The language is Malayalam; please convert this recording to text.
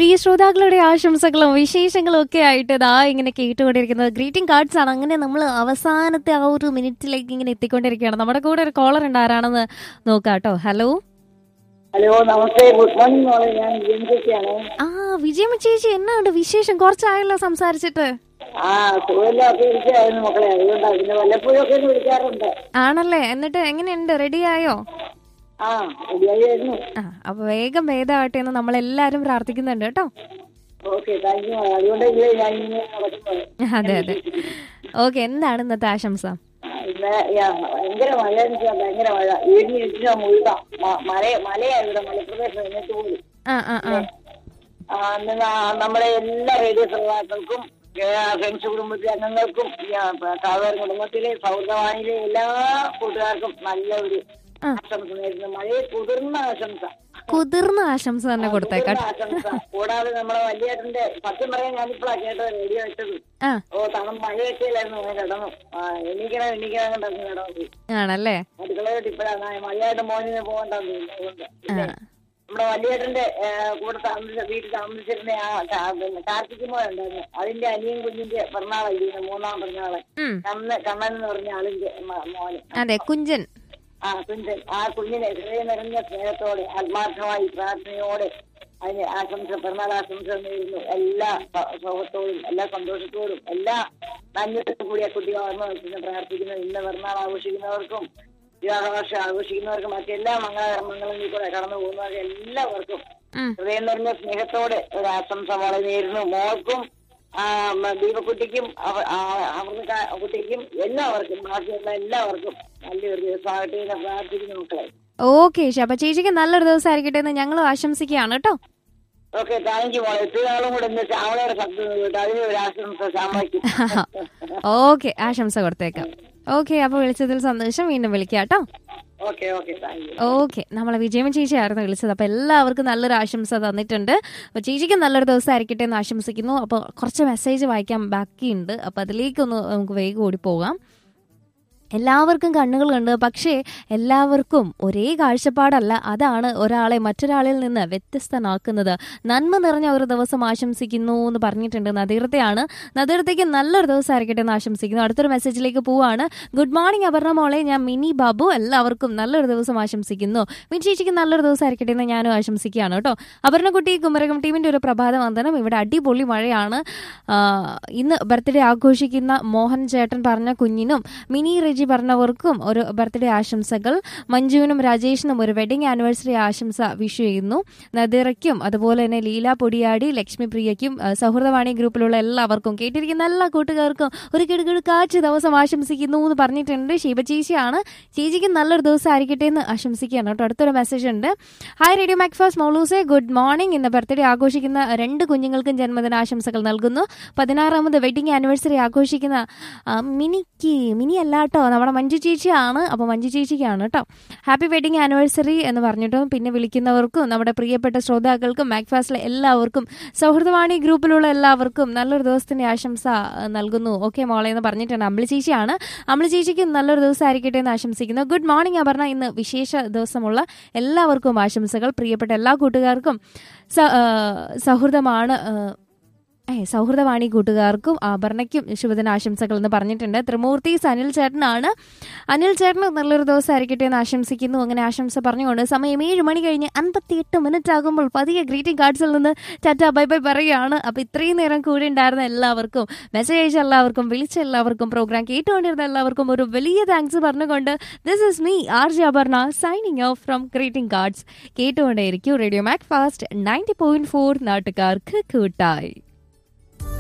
പ്രിയ ശ്രോതാക്കളുടെ ആശംസകളും വിശേഷങ്ങളും ഒക്കെ ആയിട്ട് ഇതാ ഇങ്ങനെ കേട്ടുകൊണ്ടിരിക്കുന്നത് ഗ്രീറ്റിംഗ് കാർഡ്സ് ആണ് അങ്ങനെ നമ്മൾ അവസാനത്തെ ആ ഒരു മിനിറ്റിലേക്ക് ഇങ്ങനെ എത്തിക്കൊണ്ടിരിക്കുകയാണ് നമ്മുടെ കൂടെ ഒരു കോളർ ഉണ്ട് ആരാണെന്ന് നോക്കാം കേട്ടോ hello hello namaste good morning മോളെ ഞാൻ വിജയൻ ആ വിജയമ്മ ചേച്ചി എന്നാണ്ട് വിശേഷം കുറച്ചായല്ലോ സംസാരിച്ചിട്ട് ആ സുഖമില്ലാത്ത വിളിച്ചായിരുന്നു മക്കളെ അതുകൊണ്ടാണ് പിന്നെ വല്ലപ്പോഴും ഒക്കെ ഒന്ന് വിളിക്കാറുണ്ട് ആണല്ലേ എന്നിട്ട് എങ്ങനെയുണ്ട് റെഡി ആയോ ആ റെഡിയായിരുന്നു ആ അപ്പൊ വേഗം ഭേദമാവട്ടെ എന്ന് നമ്മൾ എല്ലാരും പ്രാർത്ഥിക്കുന്നുണ്ട് കേട്ടോ ഓക്കെ താങ്ക് യു മോളെ അതുകൊണ്ടല്ലേ ഞാൻ ഇങ്ങനെ നടക്കുന്നത് അതെ അതെ ഓക്കെ എന്താണ് ഇന്നത്തെ ആശംസ ആ, ഇന്ന് യാ, ഭയങ്കര മഴ എന്ന് വെച്ചാൽ ഭയങ്കര മഴ ഇടിഞ്ഞ് ഇടിച്ചാൽ മുഴുക മല മലയാണ് ഇവിടെ മലപ്രദേശം എന്നിട്ട് പോലും ആ ആ ആ ആ, ഇന്ന് നാ- നമ്മുടെ എല്ലാ റേഡിയോ ശ്രോതാക്കൾക്കും ഫ്രണ്ട്സ് കുടുംബത്തിലെ അംഗങ്ങൾക്കും സാധാരണ കുടുംബത്തിലെ സൗഹൃദവാണിയിലെ എല്ലാ കൂട്ടുകാർക്കും നല്ല ഒരു ആ. ആശംസ നേരുന്നു മഴയെ കുതിർന്ന ആശംസ കുതിർന്ന ആശംസ തന്നെ കൊടുത്തേക്കാം കുതിർന്ന ആശംസ കൂടാതെ നമ്മുടെ വലിയേട്ടന്റെ സത്യം പറയാൻ ഞാനിപ്പോഴാ കേട്ടത് റേഡിയോ വെച്ചത് ആ ഓ തണം മഴയൊക്കെ അല്ലായിരുന്നു അങ്ങനെ കിടന്നു ആ എണീക്കണം എണീക്കണം കണ്ടു കിടന്നു ആണല്ലേ അടുക്കളയോട്ട് ഇപ്പോഴാണ് മഴയായിട്ട് മോനിന് പോകണ്ടെന്ന് അതുകൊണ്ട് ആ നമ്മുടെ വലിയേട്ടന്റെ ഏ, കൂടെ താമസിച്ച വീട്ടിൽ താമസിച്ചിരുന്ന ആ കാ- പിന്നെ കാർത്തിക് മോൻ ഉണ്ടായിരുന്നു അതിന്റെ അനിയൻ കുഞ്ഞിന്റെ പിറന്നാളായിരുന്നു മൂന്നാം പിറന്നാള് ഉം കണ്ണൻ കണ്ണൻ എന്ന് പറഞ്ഞ ആളിന്റെ മ- മോന് അതെ കുഞ്ചൻ ആ കുഞ്ഞൻ ആ കുഞ്ഞിനെ ഹൃദയം നിറഞ്ഞ സ്നേഹത്തോടെ ആത്മാർത്ഥമായി പ്രാർത്ഥനയോടെ അതിന് ആശംസ പിറന്നാൾ ആശംസ നേരുന്നു എല്ലാ സ- സൗഹൃദത്തോടും എല്ലാ സന്തോഷത്തോടും എല്ലാ നന്മയോടും കൂടി ആ കുട്ടി വളർന്നു വെച്ചിട്ട് പ്രാർത്ഥിക്കുന്നു ഇന്ന് പിറന്നാൾ ആഘോഷിക്കുന്നവർക്കും വിവാഹവർഷം ആഘോഷിക്കുന്നവർക്കും മറ്റെല്ലാ മംഗളകർമ്മങ്ങളിൽ കൂടെ കടന്നു പോകുന്നവർക്ക് എല്ലാവർക്കും ഉം ഹൃദയം നിറഞ്ഞ സ്നേഹത്തോടെ ഒരു ആശംസ മോളെ നേരുന്നു മോൾക്കും ആ, മ- ദീപക്കുട്ടിക്കും അവ- ആ, അവർക്ക് ക- കുട്ടിക്കും എല്ലാവർക്കും ബാക്കിയുള്ള എല്ലാവർക്കും നല്ലൊരു ദിവസമാകട്ടെ എന്ന് പ്രാർത്ഥിക്കുന്നു മക്കളെ ഓക്കെ അപ്പൊ ചേച്ചിക്ക് നല്ലൊരു ദിവസം ആയിരിക്കട്ടെ എന്ന് ഞങ്ങളും ആശംസിക്കുകയാണ് കേട്ടോ ഓക്കെ താങ്ക് യു മോളെ ഇത്രയും നാളും കൂടെ ഇന്ന് ശ്യാമളയുടെ ശബ്ദം കേട്ടു അതിന് ഒരു ആശംസ ശ്യാമളയ്ക്ക് ഓക്കെ ആശംസ കൊടുത്തേക്കാം ഓക്കെ അപ്പൊ വിളിച്ചതിൽ സന്തോഷം വീണ്ടും വിളിക്കാം കേട്ടോ okay okay thank you okay നമ്മളെ വിജയമ ചേച്ചിയായിരുന്നു വിളിച്ചത് അപ്പൊ എല്ലാവർക്കും നല്ലൊരു ആശംസ തന്നിട്ടുണ്ട് അപ്പൊ ചേച്ചിക്ക് നല്ലൊരു ദിവസം ആയിരിക്കട്ടെ എന്ന് ആശംസിക്കുന്നു അപ്പൊ കുറച്ച് മെസ്സേജ് വായിക്കാൻ ബാക്കിയുണ്ട് അപ്പൊ അതിലേക്കൊന്ന് നമുക്ക് വേഗം ഓടി പോകാം എല്ലാവർക്കും കണ്ണുകളുണ്ട് പക്ഷേ എല്ലാവർക്കും ഒരേ കാഴ്ചപ്പാടല്ല അതാണ് ഒരാളെ മറ്റൊരാളിൽ നിന്ന് വ്യത്യസ്തനാക്കുന്നത് നന്മ നിറഞ്ഞ ഒരു ദിവസം ആശംസിക്കുന്നു എന്ന് പറഞ്ഞിട്ടുണ്ട് നദീർത്തയാണ് നദീർത്തയ്ക്ക് നല്ലൊരു ദിവസം ആയിരിക്കട്ടെ എന്ന് ആശംസിക്കുന്നു അടുത്തൊരു മെസ്സേജിലേക്ക് പോവാണ് ഗുഡ് മോർണിംഗ് അപർണ മോളെ ഞാൻ മിനി ബാബു എല്ലാവർക്കും നല്ലൊരു ദിവസം ആശംസിക്കുന്നു മിനി ചേച്ചിക്ക് നല്ലൊരു ദിവസം ആയിരിക്കട്ടെ എന്ന് ഞാനും ആശംസിക്കുകയാണ് കേട്ടോ അപർണക്കുട്ടി കുമരകം ടീമിന്റെ ഒരു പ്രഭാത വന്ദനം ഇവിടെ അടിപൊളി മഴയാണ് ആ, ഇന്ന് ബർത്ത്ഡേ ആഘോഷിക്കുന്ന മോഹൻ ചേട്ടൻ പറഞ്ഞ കുഞ്ഞിനും മിനി റെജി പറഞ്ഞവർക്കും ഒരു ബർത്ത്ഡേ ആശംസകൾ മഞ്ജുവിനും രാജേഷിനും ഒരു വെഡിങ് ആനിവേഴ്സറി ആശംസ വിഷ് ചെയ്യുന്നു നദിറയ്ക്കും അതുപോലെ തന്നെ ലീല പൊടിയാടി ലക്ഷ്മി പ്രിയയ്ക്കും ആ, സൗഹൃദവാണി ഗ്രൂപ്പിലുള്ള എല്ലാവർക്കും കേട്ടിരിക്കുന്ന എല്ലാ കൂട്ടുകാർക്കും ഒരു കിടുകിടുക്കാറ്റ് ദിവസം ആശംസിക്കുന്നു എന്ന് പറഞ്ഞിട്ടുണ്ട് ശിവ ചേച്ചിയാണ് ചേച്ചിക്ക് നല്ലൊരു ദിവസം ആയിരിക്കട്ടെ എന്ന് ആശംസിക്കുകയാണ് കേട്ടോ അടുത്തൊരു മെസ്സേജ് ഉണ്ട് ഹായ് റേഡിയോ മാക്ഫാസ് മൗലൂസെ ഗുഡ് മോർണിംഗ് ഇന്ന് ബർത്ത്ഡേ ആഘോഷിക്കുന്ന രണ്ട് കുഞ്ഞുങ്ങൾക്കും ജന്മദിനാശംസകൾ നൽകുന്നു പതിനാറാമത് വെഡിങ് ആനിവേഴ്സറി ആഘോഷിക്കുന്ന ആ, മിനിക്ക് മിനി അല്ല കേട്ടോ നമ്മുടെ മഞ്ജു ചേച്ചിയാണ് അപ്പോൾ മഞ്ജു ചേച്ചിക്കാണ് കേട്ടോ ഹാപ്പി വെഡിങ് ആനിവേഴ്സറി എന്ന് പറഞ്ഞിട്ടും പിന്നെ വിളിക്കുന്നവർക്കും നമ്മുടെ പ്രിയപ്പെട്ട ശ്രോതാക്കൾക്കും മാക്ഫാസിലെ എല്ലാവർക്കും സൗഹൃദവാണി ഗ്രൂപ്പിലുള്ള എല്ലാവർക്കും നല്ലൊരു ദിവസത്തിന്റെ ആശംസ ആ, നൽകുന്നു ഓക്കെ മോളെ എന്ന് പറഞ്ഞിട്ടുണ്ട് അമ്പിളി ചേച്ചിയാണ് അമ്പിളി ചേച്ചിക്ക് നല്ലൊരു ദിവസം ആയിരിക്കട്ടെ എന്ന് ആശംസിക്കുന്നു ഗുഡ് മോർണിംഗ് അപർണ ഇന്ന് വിശേഷ ദിവസമുള്ള എല്ലാവർക്കും ആശംസകൾ പ്രിയപ്പെട്ട എല്ലാ കൂട്ടുകാർക്കും സ- ആ, സൗഹൃദമാണ് ആ, ഏ സൗഹൃദവാണി കൂട്ടുകാർക്കും അപർണയ്ക്കും ശുഭദിനാശംസകൾ എന്ന് പറഞ്ഞിട്ടുണ്ട് ത്രിമൂർത്തീസ് അനിൽ ചേട്ടനാണ് അനിൽ ചേട്ടന് നല്ലൊരു ദിവസം ആയിരിക്കട്ടെ എന്ന് ആശംസിക്കുന്നു അങ്ങനെ ആശംസ പറഞ്ഞുകൊണ്ട് സമയം ഏഴ് മണി കഴിഞ്ഞ് അൻപത്തിയെട്ട് മിനിറ്റ് ആകുമ്പോൾ പതിയെ ഗ്രീറ്റിംഗ് കാർഡ്സിൽ നിന്ന് ടാറ്റ ബൈ ബൈ പറയുകയാണ് അപ്പോൾ ഇത്രയും നേരം കൂടെ ഉണ്ടായിരുന്ന എല്ലാവർക്കും മെസ്സേജ് അയച്ച എല്ലാവർക്കും വിളിച്ച എല്ലാവർക്കും പ്രോഗ്രാം കേട്ടുകൊണ്ടിരുന്ന എല്ലാവർക്കും ഒരു വലിയ താങ്ക്സ് പറഞ്ഞുകൊണ്ട് this is me R J Aparna signing off from greeting cards കേട്ടുകൊണ്ടേയിരിക്കും radio Mac Fast ninety point four നാട്ടുകാർക്ക് കൂട്ടായി